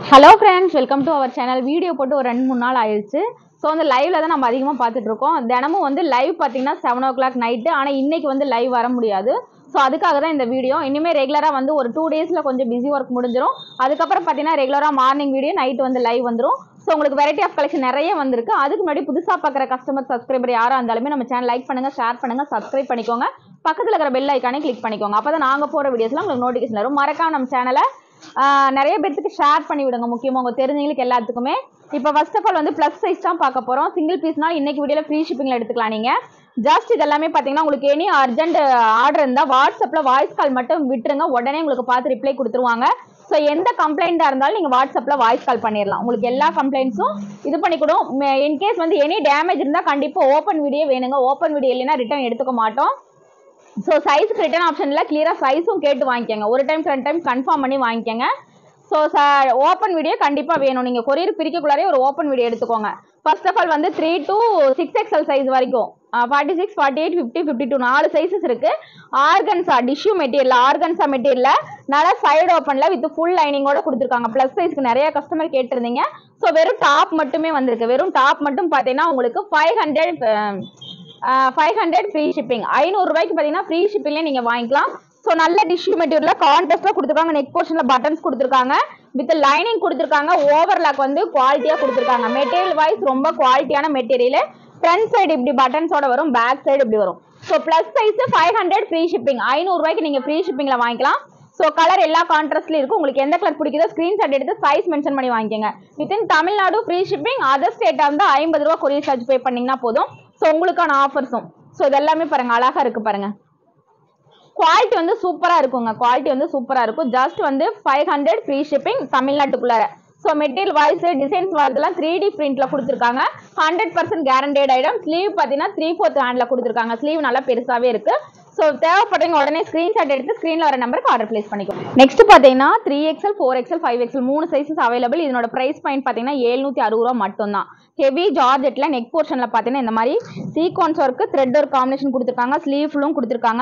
hello friends welcome to our channel video போட்டு ஒரு ரெண்டு மூணு நாள் ஆயிடுச்சு ஸோ வந்து லைவ்ல தான் நம்ம அதிகமாக பார்த்துட்டு இருக்கோம் தினமும் வந்து லைவ் பார்த்தீங்கன்னா செவன் ஓ கிளாக் நைட்டு ஆனால் இன்னைக்கு வந்து லைவ் வர முடியாது ஸோ அதுக்காக தான் இந்த வீடியோ இனிமேல் ரெகுலராக வந்து ஒரு டூ டேஸில் கொஞ்சம் பிஸி ஒர்க் முடிஞ்சிடும் அதுக்கப்புறம் பார்த்தீங்கன்னா ரெகுலராக மார்னிங் வீடியோ நைட் வந்து லைவ் வந்துடும் ஸோ உங்களுக்கு வெரைட்டி ஆஃப் கலெக்ஷன் நிறைய வந்திருக்கு அதுக்கு முன்னாடி புதுசாக பார்க்குற கஸ்டமர் சப்ஸ்கிரைபர் யாராக இருந்தாலுமே நம்ம சேனல் லைக் பண்ணுங்கள் ஷேர் பண்ணுங்கள் சப்ஸ்கிரைப் பண்ணிக்கோங்க பக்கத்தில் இருக்கிற பெல் ஐக்கானே கிளிக் பண்ணிக்கோங்க அப்போ தான் நாங்கள் போகிற வீடியோஸ்லாம் உங்களுக்கு நோட்டிஃபிகேஷன் வரும் மறக்காம நம்ம சேனலை ஆஹ் நிறைய பேர்த்துக்கு ஷேர் பண்ணி விடுங்க முக்கியமாக உங்கள் தெரிஞ்சவங்களுக்கு எல்லாத்துக்குமே இப்போ ஃபர்ஸ்ட் ஆஃப் ஆல் வந்து ப்ளஸ் சைஸ் தான் பார்க்க போகிறோம் சிங்கிள் பீஸ்னால் இன்னைக்கு வீடியோவில் ஃப்ரீ ஷிப்பிங்கில் எடுத்துக்கலாம் நீங்கள் ஜஸ்ட் இது எல்லாமே பார்த்தீங்கன்னா உங்களுக்கு எனி அர்ஜென்ட் ஆர்டர் இருந்தால் வாட்ஸ்அப்பில் வாய்ஸ் கால் மட்டும் விட்டுருங்க உடனே உங்களுக்கு பார்த்து ரிப்ளை கொடுத்துருவாங்க ஸோ எந்த கம்ப்ளைண்ட்டாக இருந்தாலும் நீங்கள் வாட்ஸ்அப்பில் வாய்ஸ் கால் பண்ணிடலாம் உங்களுக்கு எல்லா கம்ப்ளைண்ட்ஸும் இது பண்ணிக்கூடும் இன்கேஸ் வந்து எனி டேமேஜ் இருந்தால் கண்டிப்பாக ஓப்பன் வீடியோ வேணுங்க ஓப்பன் வீடியோ இல்லைன்னா ரிட்டர்ன் எடுத்துக்க மாட்டோம் ஸோ சைஸ்க்கு ரிட்டர்ன் ஆப்ஷனில் கிளியராக சைஸும் கேட்டு வாங்கிக்கோங்க ஒரு டைம் ரெண்டு டைம் கன்ஃபார்ம் பண்ணி வாங்கிக்கோங்க ஸோ ச ஓப்பன் வீடியோ கண்டிப்பாக வேணும் நீங்கள் கொரியர் பிரிக்கக்குள்ளாரே ஒரு ஓப்பன் வீடியோ எடுத்துக்கோங்க ஃபர்ஸ்ட் ஆஃப் ஆல் வந்து three to six XL size வரைக்கும் forty six forty eight fifty fifty two நாலு சைஸஸ் இருக்கு organza tissue material organza material நல்லா சைடு ஓப்பனில் வித் ஃபுல் லைனிங்கோட கொடுத்துருக்காங்க ப்ளஸ் சைஸ்க்கு நிறைய கஸ்டமர் கேட்டிருந்தீங்க ஸோ வெறும் டாப் மட்டுமே வந்திருக்கு வெறும் டாப் மட்டும் பார்த்தீங்கன்னா உங்களுக்கு five hundred five hundred free shipping ஐநூறுரூவாய்க்கு பார்த்தீங்கன்னா ஃப்ரீ ஷிப்பிங்லேயே நீங்கள் வாங்கிக்கலாம் ஸோ நல்ல டிஷ்யூ மெட்டீரியலில் கான்ட்ராஸ்டாக கொடுத்துருக்காங்க நெக் போர்ஷனில் பட்டன்ஸ் கொடுத்துருக்காங்க வித் லைனிங் கொடுத்துருக்காங்க ஓவர்லாக் வந்து குவாலிட்டியாக கொடுத்துருக்காங்க மெட்டீரியல் வைஸ் ரொம்ப குவாலிட்டியான மெட்டீரியல் ஃப்ரண்ட் சைடு இப்படி பட்டன்ஸோட வரும் பேக் சைடு இப்படி வரும் so plus size five hundred free shipping ஐநூறுரூவாய்க்கு நீங்கள் ஃப்ரீ ஷிப்பிங்கில் வாங்கிக்கலாம் ஸோ கலர் எல்லா கான்ட்ராஸ்ட்லையும் இருக்கும் உங்களுக்கு எந்த கலர் பிடிக்குதோ ஸ்க்ரீன்ஷாட் எடுத்து சைஸ் மென்ஷன் பண்ணி வாங்கிக்கோங்க within Tamil Nadu free shipping other ஸ்டேட்டாக வந்து ஐம்பது ரூபா கொரியர் சார்ஜ் பே பண்ணிங்கன்னா போதும் ஸோ உங்களுக்கான ஆஃபர்ஸும் ஸோ இதெல்லாமே பாருங்க அழகா இருக்கு பாருங்க குவாலிட்டி வந்து சூப்பராக இருக்குங்க குவாலிட்டி வந்து சூப்பராக இருக்கும் ஜஸ்ட் வந்து ஃபைவ் ஹண்ட்ரட் ஃப்ரீ ஷிப்பிங் தமிழ்நாட்டுக்குள்ளார ஸோ மெட்டீரியல் வாய்ஸ் டிசைன்ஸ் வரதெல்லாம் த்ரீ டி பிரிண்ட்ல கொடுத்துருக்காங்க hundred percent guaranteed item sleeve பார்த்தீங்கன்னா த்ரீ ஃபோர்த் ஹேண்டில் கொடுத்துருக்காங்க ஸ்லீவ் நல்லா பெருசாகவே இருக்கு ஸோ தேவைப்படுறவங்க உடனே ஸ்க்ரீன்ஷாட் எடுத்து ஸ்க்ரீனில் வர நம்பருக்கு ஆர்டர் ப்ளேஸ் பண்ணிக்கோங்க நெக்ஸ்ட் பார்த்தீங்கன்னா three XL four XL five XL மூணு சைஸஸ் அவைலபிள் இதனோட ப்ரைஸ் பாயிண்ட் பார்த்தீங்கன்னா ஏழ்நூற்றி அறுபது ரூபா மட்டும்தான் ஹெவி ஜார்ஜெட்டில் நெக் போர்ஷனில் பார்த்தீங்கன்னா இந்த மாதிரி sequence work thread work combination கொடுத்துருக்காங்க ஸ்லீவ் ஃபுல்லும் கொடுத்துருக்காங்க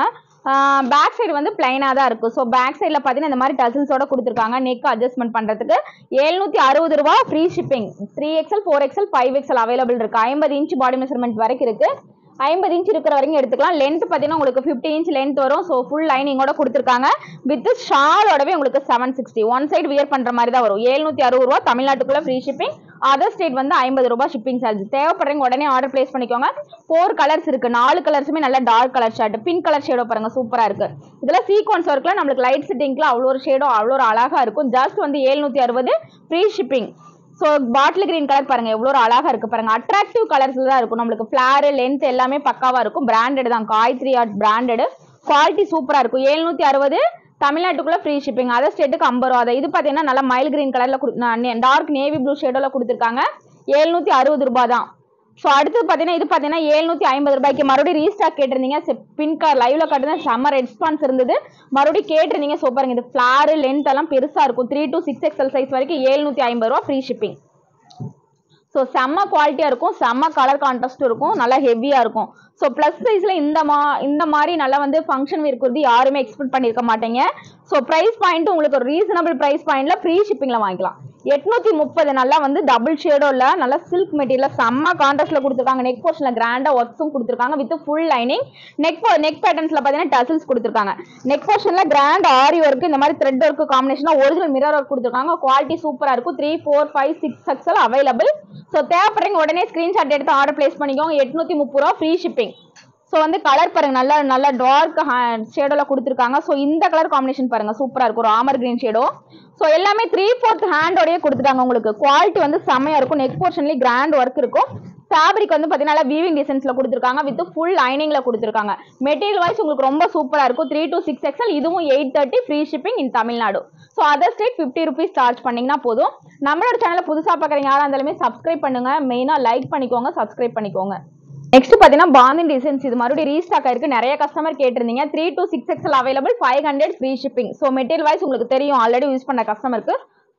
பேக் சைடு வந்து பிளைனாக தான் இருக்கும் ஸோ பேக் சைடில் பார்த்தீங்கன்னா இந்த மாதிரி டசில்ஸோட கொடுத்துருக்காங்க நெக் அட்ஜஸ்ட்மெண்ட் பண்ணுறதுக்கு எழுநூற்றி அறுபது ரூபா free shipping three XL four XL five XL available இருக்குது ஐம்பது இன்ச் பாடி மெஷர்மெண்ட் வரைக்கும் இருக்குது ஐம்பது இன்ச் இருக்கிற வரைக்கும் எடுத்துக்கலாம் லென்த் பார்த்தீங்கன்னா உங்களுக்கு ஃபிஃப்டி இன்ச் லென்த் வரும் ஸோ ஃபுல் லைனிங்கோட கொடுத்துருக்காங்க வித் ஷாலோடவே உங்களுக்கு seven sixty one side wear பண்ணுற மாதிரி தான் வரும் எழுநூற்றி அறுபது ரூபா தமிழ்நாட்டுக்குள்ள ஃப்ரீ ஷிப்பிங் அதர் ஸ்டேட் வந்து ஐம்பது ரூபாய் ஷிப்பிங் சார்ஜ் தேவைப்படுறவங்க உடனே ஆர்டர் பிளேஸ் பண்ணிக்கோங்க ஃபோர் கலர்ஸ் இருக்கு நாலு கலர்ஸுமே நல்ல dark colour shirt pink colour shadow பாருங்க சூப்பரா இருக்கு இதெல்லாம் சீக்வன்ஸ் ஒர்க்ல நம்மளுக்கு லைட் செட்டிங்ல அவ்வளோ ஒரு ஷேடோ அவ்வளோ ஒரு அழகா இருக்கும் ஜஸ்ட் வந்து எழுநூத்தி அறுபது free shipping so bottle green colour பாருங்க எவ்வளோ ஒரு அழகா இருக்கு பாருங்க அட்ராக்டிவ் கலர்ஸ் தான் இருக்கும் நம்மளுக்கு ஃபிளாரு லென்த் எல்லாமே பக்காவா இருக்கும் பிராண்டட் தான் காய்த்ரி ஆர்ட் பிராண்டட் குவாலிட்டி சூப்பரா இருக்கும் எழுநூத்தி அறுபது தமிழ்நாட்டுக்குள்ள ஃப்ரீ ஷிப்பிங் அதர் ஸ்டேட்டுக்கு ஐம்பது ரூபா அது இது பார்த்தீங்கன்னா நல்லா மைல் கிரீன் கலர்ல டார்க் நேவி ப்ளூ ஷேடோல கொடுத்துருக்காங்க எழுநூத்தி அறுபது ரூபாய் தான் ஸோ அடுத்து பார்த்தீங்கன்னா இது பார்த்தீங்கன்னா எழுநூத்தி ஐம்பது ரூபாய்க்கு மறுபடியும் ரீஸ்டாக் கேட்டிருந்தீங்க பின் கார் லைவ்ல காட்டுறது செம்ம ரெஸ்பான்ஸ் இருந்தது மறுபடியும் கேட்டிருந்தீங்க ஸோ பாருங்க இது ஃபிளாரு லென்த் எல்லாம் பெருசா இருக்கும் three to six XL size வரைக்கும் எழுநூத்தி ஐம்பது ரூபா ஃப்ரீ ஷிப்பிங் ஸோ செம்ம குவாலிட்டியாக இருக்கும் செம்ம கலர் கான்ட்ராஸ்ட் இருக்கும் நல்லா ஹெவியாக இருக்கும் ஸோ ப்ளஸ் சைஸில் இந்த மா இந்த மாதிரி நல்லா வந்து ஃபங்க்ஷன் இருக்கிறது யாருமே எக்ஸ்பெக்ட் பண்ணியிருக்க மாட்டீங்க ஸோ ப்ரைஸ் பாயிண்ட்டும் உங்களுக்கு ஒரு ரீசனபிள் ப்ரைஸ் பாயிண்டில் ஃப்ரீ ஷிப்பிங்கில் வாங்கிக்கலாம் எட்நூத்தி முப்பது நல்லா வந்து டபுள் ஷேடோ இல்லை நல்லா சில்க் மெட்டீரியல் செம்ம கான்ட்ராஸ்ட்ல கொடுத்துருக்காங்க நெக் போர்ஷனில் கிராண்டாக ஒர்க்ஸும் கொடுத்துருக்காங்க with full lining neck neck பேட்டர்ன்ஸ்ல பார்த்தீங்கன்னா டசில்ஸ் கொடுத்துருக்காங்க நெக் போர்ஷனில் கிராண்ட் ஆரி ஒர்க் இந்த மாதிரி த்ரெட் ஒர்க் காம்பினேஷனாக ஒரிஜினல் மிரர் ஒர்க் கொடுத்துருக்காங்க குவாலிட்டி சூப்பராக இருக்கும் three four five six XL available so தேவைப்படுறீங்க உடனே ஸ்க்ரீன்ஷாட் எடுத்து ஆர்டர் பிளேஸ் பண்ணிக்கோங்க எட்நூத்தி முப்பது ரூபா ஃப்ரீ ஷிப்பிங் ஸோ வந்து கலர் பாருங்க நல்லா நல்லா டார்க் ஷேடோல கொடுத்துருக்காங்க ஸோ இந்த கலர் காம்பினேஷன் பாருங்க சூப்பரா இருக்கும் ஒரு ஆமர் கிரீன் ஷேடோ ஸோ எல்லாமே த்ரீ ஃபோர்த் ஹேண்டோடய கொடுத்துட்டாங்க உங்களுக்கு குவாலிட்டி வந்து செம்மையா இருக்கும் நெக் போர்ஷன்லேயே கிராண்ட் ஒர்க் இருக்கும் ஃபேப்ரிக் வந்து பார்த்தீங்கன்னா வீவிங் டிசைன்ஸ்ல கொடுத்துருக்காங்க வித் ஃபுல் லைனிங்ல கொடுத்துருக்காங்க மெட்டீரியல் வைஸ் உங்களுக்கு ரொம்ப சூப்பரா இருக்கும் த்ரீ to சிக்ஸ் எக்ஸல் இதுவும் eight thirty free shipping in Tamil Nadu so other state fifty rupees charge பண்ணீங்கன்னா போதும் நம்மளோட சேனலை புதுசாக பார்க்குறீங்க யாராக இருந்தாலுமே சப்ஸ்கிரைப் பண்ணுங்க மெயினாக லைக் பண்ணிக்கோங்க சப்ஸ்கிரைப் பண்ணிக்கோங்க நெக்ஸ்ட் பார்த்தீங்கன்னா பாந்தின் டிசைன்ஸ் இது மறுபடியும் ரீஸ்டாக் ஆயிருக்கு நிறைய கஸ்டமர் கேட்டிருந்தீங்க three to six XL available five hundred free shipping so material wise உங்களுக்கு தெரியும் ஆல்ரெடி யூஸ் பண்ண கஸ்டமருக்கு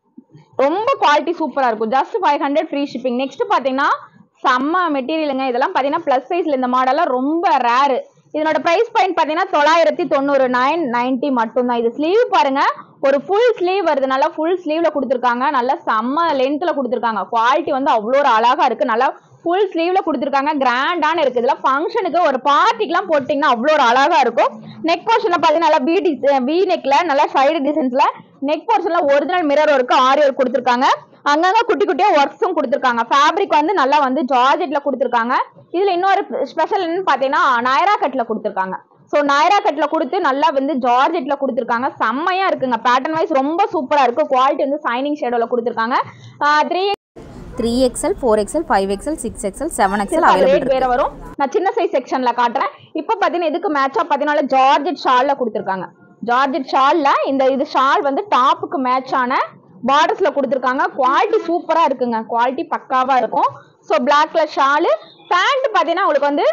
ரொம்ப குவாலிட்டி சூப்பராக இருக்கும் just five hundred free shipping next பார்த்தீங்கன்னா செம்ம மெட்டீரியலுங்க இதெல்லாம் பார்த்தீங்கன்னா ப்ளஸ் சைஸில் இந்த மாடலாம் ரொம்ப ரேரு இதனோட பிரைஸ் பாயிண்ட் பார்த்தீங்கன்னா தொள்ளாயிரத்தி தொண்ணூறு நைன் நைன்ட்டி மட்டும்தான் இது ஸ்லீவ் பாருங்க ஒரு ஃபுல் ஸ்லீவ் வருது நல்லா ஃபுல் ஸ்லீவ்ல கொடுத்துருக்காங்க நல்லா செம்ம லென்த்ல கொடுத்துருக்காங்க குவாலிட்டி வந்து அவ்வளோ ஒரு அழகா இருக்கு நல்லா ஃபுல் ஸ்லீவ்ல கொடுத்துருக்காங்க கிராண்டான இருக்கு இதெல்லாம் ஃபங்க்ஷனுக்கு ஒரு பார்ட்டிக்குலாம் போட்டிங்கன்னா அவ்வளோ ஒரு அழகா இருக்கும் நெக் போர்ஷன்ல பார்த்தீங்கன்னா நல்லா பி டிஸ் பி நெக்ல நல்லா சைடு டிசைன்ஸ்ல நெக் போர்ஷன்ல original mirror work aari work கொடுத்துருக்காங்க அங்கங்க குட்டி குட்டியா ஒர்க்ஸும் கொடுத்துருக்காங்க ஃபேப்ரிக் வந்து நல்லா வந்து ஜார்ஜெட்ல கொடுத்துருக்காங்க இதுல இன்னொரு ஸ்பெஷல் என்னன்னு பார்த்தீங்கன்னா நயரா கட்ல கொடுத்துருக்காங்க ஸோ நயரா கட்ல கொடுத்து நல்லா வந்து ஜார்ஜெட்ல கொடுத்துருக்காங்க செம்மையா இருக்குங்க பேட்டர்ன் வைஸ் ரொம்ப சூப்பரா இருக்கு குவாலிட்டி வந்து சைனிங் ஷேடோல கொடுத்துருக்காங்க three three XL four XL five XL six XL seven XL available rate வேற வரும் நான் சின்ன சைஸ் செக்ஷன்ல காட்டுறேன் இப்போ பாத்தீங்கன்னா இதுக்கு மேட்சா பாத்தீங்கன்னா ஜார்ஜெட் ஷால்ல கொடுத்துருக்காங்க ஜார்ஜெட் ஷால்ல இந்த இது ஷால் வந்து டாப்புக்கு மேட்ச் ஆன பார்டர்ஸ்ல கொடுத்துருக்காங்க குவாலிட்டி சூப்பரா இருக்குங்க குவாலிட்டி பக்காவா இருக்கும் so black colour shawl pant பாத்தீங்கன்னா உங்களுக்கு வந்து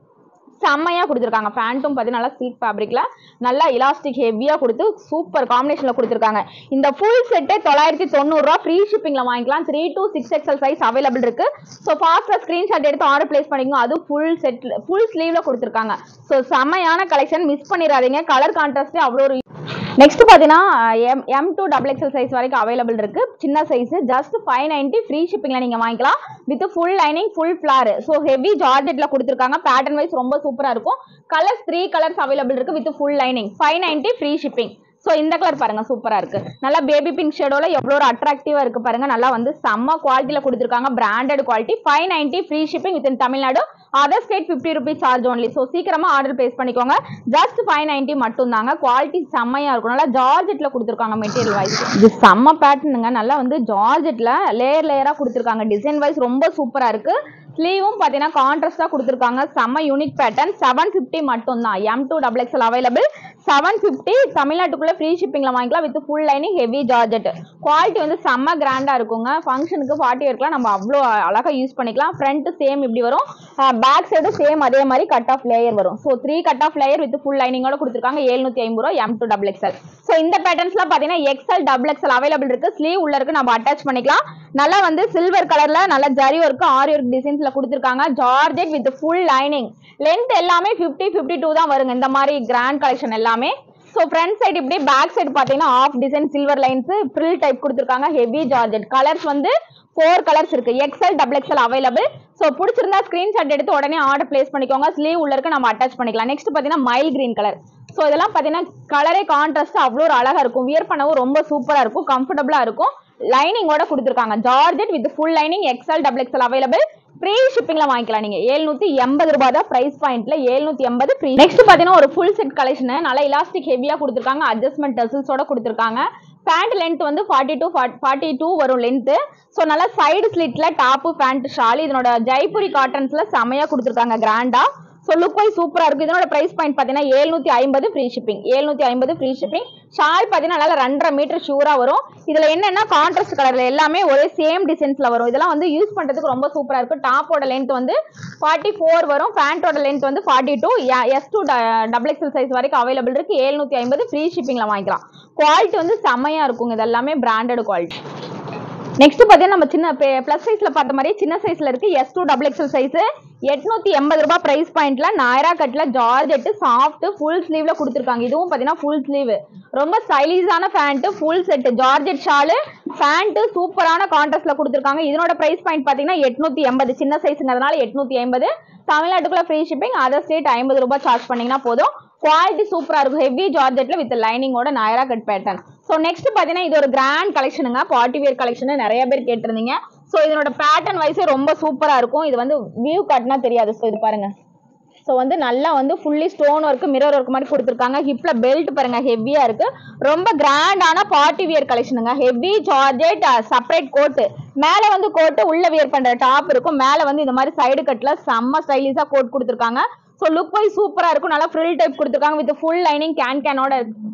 செம்மையா கொடுத்துருக்காங்க பேண்ட்டும் பார்த்தீங்கன்னா நல்லா சில்க் ஃபேப்ரிக்ல நல்லா இலாஸ்டிக் ஹெவியா கொடுத்து சூப்பர் காம்பினேஷன்ல கொடுத்துருக்காங்க இந்த ஃபுல் செட்டே தொள்ளாயிரத்தி தொண்ணூறுரூவா ஃப்ரீ ஷிப்பிங்ல வாங்கிக்கலாம் three to six XL size available இருக்கு ஸோ ஃபாஸ்டா ஸ்கிரீன்ஷாட் எடுத்து ஆர்டர் பிளேஸ் பண்ணிக்கோங்க அதுவும் ஃபுல் செட் ஃபுல் ஸ்லீவ்ல கொடுத்துருக்காங்க ஸோ செம்மையான கலெக்ஷன் மிஸ் பண்ணிடாதீங்க கலர் கான்ட்ராஸ்டே அவ்வளோ ஒரு நெக்ஸ்ட் பார்த்தீங்கன்னா M M two double XL size வரைக்கும் அவைலபிள் இருக்கு சின்ன size just five ninety free ஷிப்பிங்ல நீங்க வாங்கிக்கலாம் with full lining full flare so heavy ஜார்ஜெட்ல கொடுத்துருக்காங்க பேட்டர்ன் வைஸ் ரொம்ப சூப்பரா இருக்கும் கலர்ஸ் த்ரீ கலர்ஸ் அவைலபிள் இருக்கு with full lining five ninety free shipping so இந்த கலர் பாருங்க சூப்பரா இருக்கு நல்லா பேபி பிங்க் ஷேடோல எவ்வளோ ஒரு அட்ராக்டிவா இருக்கு பாருங்க நல்லா வந்து செம்ம குவாலிட்டியில கொடுத்துருக்காங்க branded quality five ninety free shipping with in Tamil Nadu other state fifty rupees charge only so சீக்கிரமா ஆர்டர் பிளேஸ் பண்ணிக்கோங்க ஜஸ்ட் ஃபைவ் நைன்ட்டி மட்டும் தாங்க குவாலிட்டி செம்மையா இருக்கும் நல்லா ஜார்ஜெட்ல கொடுத்துருக்காங்க மெட்டீரியல் வைஸ் இது செம்ம பேட்டர்னுங்க நல்லா வந்து ஜார்ஜெட்ல லேயர் லேயரா கொடுத்துருக்காங்க டிசைன் வைஸ் ரொம்ப சூப்பரா இருக்கு ஸ்லீவும் பார்த்தீங்கன்னா கான்ட்ராஸ்டாக கொடுத்துருக்காங்க செம்ம யூனிக் பேட்டர்ன் செவன் ஃபிஃப்டி மட்டும் தான் M two double XL available seven fifty தமிழ்நாட்டுக்குள்ளே ஃப்ரீ ஷிப்பிங்கில் வாங்கிக்கலாம் with full lining heavy georgette quality வந்து செம்ம கிராண்டாக இருக்குங்க ஃபங்க்ஷனுக்கு பார்ட்டி ஒர்க்லாம் நம்ம அவ்வளோ அழகாக யூஸ் பண்ணிக்கலாம் ஃப்ரண்ட் சேம் இப்படி வரும் பேக் சைடு சேம் அதே மாதிரி கட் ஆஃப் லேயர் வரும் so three cut off layer with full லைனிங்கோட கொடுத்துருக்காங்க எழுநூத்தி ஐம்பது ரூபா M two double XL so இந்த பேட்டர்ன்ஸ்லாம் பார்த்தீங்கன்னா எக்ஸ்எல் டபுள் எக்ஸ்எல் அவைலபிள் இருக்கு ஸ்லீவ் உள்ள இருக்கு நம்ம அட்டாச் பண்ணிக்கலாம் நல்லா வந்து சில்வர் கலர்ல நல்லா ஜரி ஒர்க் ஆரி ஒர்க் டிசைன்ஸ்ல கொடுத்துருக்காங்க georgette with full lining length எல்லாமே 50 52 டூ தான் வருங்க இந்த மாதிரி கிராண்ட் கலெக்ஷன் எல்லாமே ஸோ ஃப்ரண்ட் சைடு இப்படி பேக் சைடு பார்த்தீங்கன்னா off design silver lines frill type கொடுத்துருக்காங்க ஹெவி ஜார்ஜெட் கலர்ஸ் வந்து ஃபோர் கலர்ஸ் இருக்கு XL double XL available so பிடிச்சிருந்தா ஸ்க்ரீன்ஷாட் எடுத்து உடனே ஆர்டர் பிளேஸ் பண்ணிக்கோங்க ஸ்லீவ் உள்ள இருக்க நம்ம அட்டாச் பண்ணிக்கலாம் நெக்ஸ்ட் பார்த்தீங்கன்னா மைல் கிரீன் கலர் ஸோ இதெல்லாம் பார்த்தீங்கன்னா கலரே கான்ட்ராஸ்ட் அவ்வளோ ஒரு அழகா இருக்கும் வியர் பண்ணவும் ரொம்ப சூப்பராக இருக்கும் கம்ஃபர்டபுளாக இருக்கும் லைனிங்கோட கொடுத்துருக்காங்க georgette with full lining XL double XL available free ஷிப்பிங்ல வாங்கிக்கலாம் நீங்க எழுநூத்தி எண்பது ரூபாய் தான் பிரைஸ் பாயிண்ட்ல எழுநூத்தி எண்பது ஃப்ரீ நெக்ஸ்ட் பாத்தீங்கன்னா ஒரு ஃபுல் செட் கலெக்ஷன் நல்லா இலாஸ்டிக் ஹெவியா கொடுத்துருக்காங்க அட்ஜஸ்ட்மெண்ட் டசில்ஸோட கொடுத்துருக்காங்க பேண்ட் லென்த் வந்து ஃபார்ட்டி டூ ஃபார்ட்டி டூ வரும் லென்த் ஸோ நல்லா சைடு ஸ்லிட்ல டாப்பு பேண்ட் ஷால் இதனோட ஜெய்புரி காட்டன்ஸ்ல செமையா கொடுத்துருக்காங்க கிராண்டா ஸோ லுக் வைஸ் சூப்பரா இருக்கு இதனோட பிரைஸ் பாயிண்ட் பார்த்தீங்கன்னா எழுநூத்தி ஐம்பது ஃப்ரீ ஷிப்பிங் எழுநூத்தி ஐம்பது ஃப்ரீ ஷிப்பிங் ஷால் பார்த்தீங்கன்னா நல்லா ரெண்டரை மீட்டர் ஷூரா வரும் இதுல என்னன்னா கான்ட்ராஸ்ட் கலர்ல எல்லாமே ஒரே சேம் டிசைன்ஸ்ல வரும் இதெல்லாம் வந்து யூஸ் பண்றதுக்கு ரொம்ப சூப்பரா இருக்கு டாப்போட லென்த் வந்து ஃபார்ட்டி ஃபோர் வரும் பேண்டோட லென்த் வந்து forty two S two double XL size வரைக்கும் அவைலபிள் இருக்கு எழுநூத்தி ஐம்பது ஃப்ரீ ஷிப்பிங்ல வாங்கிக்கலாம் குவாலிட்டி வந்து செம்மையா இருக்குங்க இது எல்லாமே பிராண்டட் குவாலிட்டி நெக்ஸ்ட் பார்த்தீங்கன்னா நம்ம சின்ன ப்ளஸ் சைஸ்ல பார்த்த மாதிரி சின்ன சைஸ்ல இருக்கு S two double XL size எட்நூத்தி எண்பது ரூபாய் பிரைஸ் பாயிண்ட்ல நாயரா கட்ல ஜார்ஜெட் சாஃப்ட் ஃபுல் ஸ்லீவ்ல கொடுத்துருக்காங்க இதுவும் பார்த்தீங்கன்னா ஃபுல் ஸ்லீவ் ரொம்ப ஸ்டைலிஷான pant full set georgette shawl pant சூப்பரான கான்ட்ராஸ்ட்ல கொடுத்துருக்காங்க இதனோட பிரைஸ் பாயிண்ட் பார்த்தீங்கன்னா எட்நூத்தி எண்பது சின்ன சைஸுங்கிறதுனால எட்நூத்தி ஐம்பது தமிழ்நாட்டுக்குள்ள ஃப்ரீ ஷிப்பிங் அதர் ஸ்டேட் ஐம்பது ரூபாய் சார்ஜ் பண்ணீங்கன்னா போதும் குவாலிட்டி சூப்பரா இருக்கும் ஹெவி ஜார்ஜெட்ல வித் லைனிங்கோட Nayra cut pattern so next பார்த்தீங்கன்னா இது ஒரு கிராண்ட் கலெக்ஷனுங்க பார்ட்டி வேர் கலெக்ஷன் நிறைய பேர் கேட்டிருந்தீங்க ஸோ இதனோட பேட்டர்ன் வைஸே ரொம்ப சூப்பரா இருக்கும் இது வந்து வியூ காட்டினா தெரியாது ஸோ இது பாருங்க ஸோ வந்து நல்லா வந்து fully stone work mirror work மாதிரி கொடுத்துருக்காங்க ஹிப்ல பெல்ட் பாருங்க ஹெவியா இருக்கு ரொம்ப கிராண்டான பார்ட்டி வியர் கலெக்ஷனுங்க ஹெவி ஜார்ஜெட் செப்பரேட் கோட்டு மேலே வந்து கோட்டு உள்ள வியர் பண்ற டாப் இருக்கும் மேலே வந்து இந்த மாதிரி சைடு கட்ல செம்ம ஸ்டைலிஷா கோட் கொடுத்துருக்காங்க ஸோ லுக் வைஸ் சூப்பரா இருக்கும் நல்லா ஃப்ரில் டைப் கொடுத்துருக்காங்க வித் ஃபுல் லைனிங் கேன் கேனோட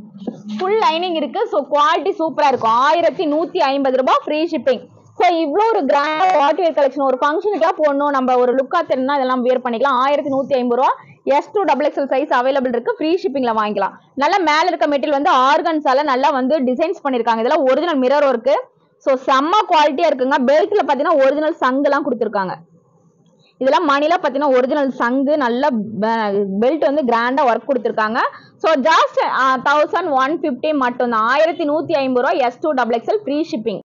ஃபுல் லைனிங் இருக்கு ஸோ குவாலிட்டி சூப்பரா இருக்கும் ஆயிரத்தி நூத்தி ஐம்பது ரூபாய் ஃப்ரீ ஷிப்பிங் ஸோ இவ்வளோ ஒரு கிராண்ட் வாட் வேர் கலெக்ஷன் ஒரு ஃபங்க்ஷனுக்குலாம் போடணும் நம்ம ஒரு லுக்கா தெரியணும்னா இதெல்லாம் வியர் பண்ணிக்கலாம் ஆயிரத்தி நூற்றி ஐம்பது ரூபா S two double XL size available இருக்கு ஃப்ரீ ஷிப்பிங்ல வாங்கிக்கலாம் நல்லா மேல இருக்க மெட்டீரியல் வந்து ஆர்கன்ஸால நல்லா வந்து டிசைன்ஸ் பண்ணிருக்காங்க இதெல்லாம் ஒரிஜினல் மிரர் ஒர்க்கு ஸோ செம்ம குவாலிட்டியா இருக்குங்க பெல்ட்ல பார்த்தீங்கன்னா ஒரிஜினல் சங்குலாம் கொடுத்துருக்காங்க இதெல்லாம் மணில பார்த்தீங்கன்னா ஒரிஜினல் சங்கு நல்ல பெல்ட் வந்து கிராண்டாக ஒர்க் கொடுத்துருக்காங்க so just thousand one fifty மட்டும்தான் ஆயிரத்தி நூற்றி ஐம்பது ரூபா S two double XL free shipping